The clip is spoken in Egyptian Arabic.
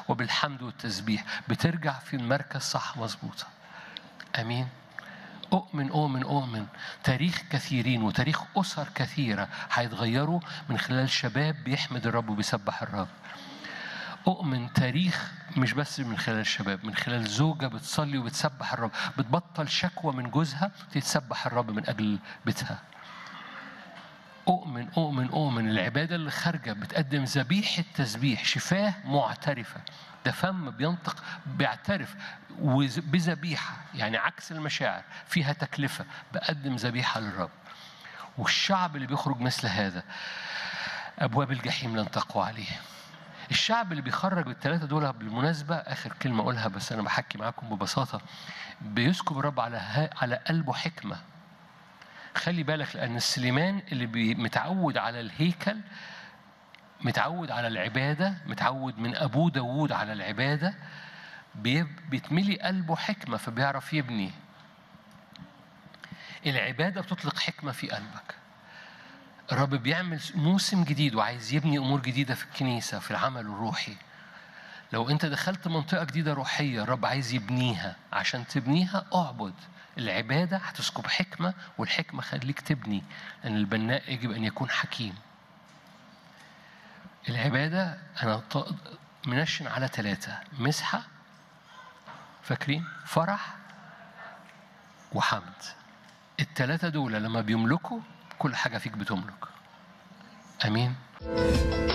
وبالحمد والتسبيح بترجع في المركز صح مظبوطة أمين أؤمن أؤمن أؤمن تاريخ كثيرين وتاريخ أسر كثيرة هيتغيروا من خلال شباب بيحمد الرب وبيسبح الرب أؤمن تاريخ مش بس من خلال الشباب من خلال زوجة بتصلي وبتسبح الرب بتبطل شكوى من جوزها تتسبح الرب من أجل بيتها أؤمن أؤمن أؤمن العبادة اللي خارجة بتقدم ذبيحة تسبيح شفاه معترفة ده فم بينطق بيعترف بذبيحة يعني عكس المشاعر فيها تكلفة بقدم ذبيحة للرب والشعب اللي بيخرج مثل هذا أبواب الجحيم لن تقوى عليه الشعب اللي بيخرج الثلاثة دول بالمناسبة آخر كلمة أقولها بس أنا بحكي معاكم ببساطة بيسكب الرب على على قلبه حكمة خلي بالك لأن سليمان اللي متعود على الهيكل متعود على العبادة متعود من أبوه داوود على العبادة بيتملي قلبه حكمة فبيعرف يبني العبادة بتطلق حكمة في قلبك الرب بيعمل موسم جديد وعايز يبني أمور جديدة في الكنيسة في العمل الروحي لو أنت دخلت منطقة جديدة روحية الرب عايز يبنيها عشان تبنيها أعبد العبادة هتسكب حكمة والحكمة خليك تبني لأن البناء يجب أن يكون حكيم العبادة أنا منشن على ثلاثة مسحة فاكرين فرح وحمد الثلاثة دول لما بيملكوا كل حاجة فيك بتملك أمين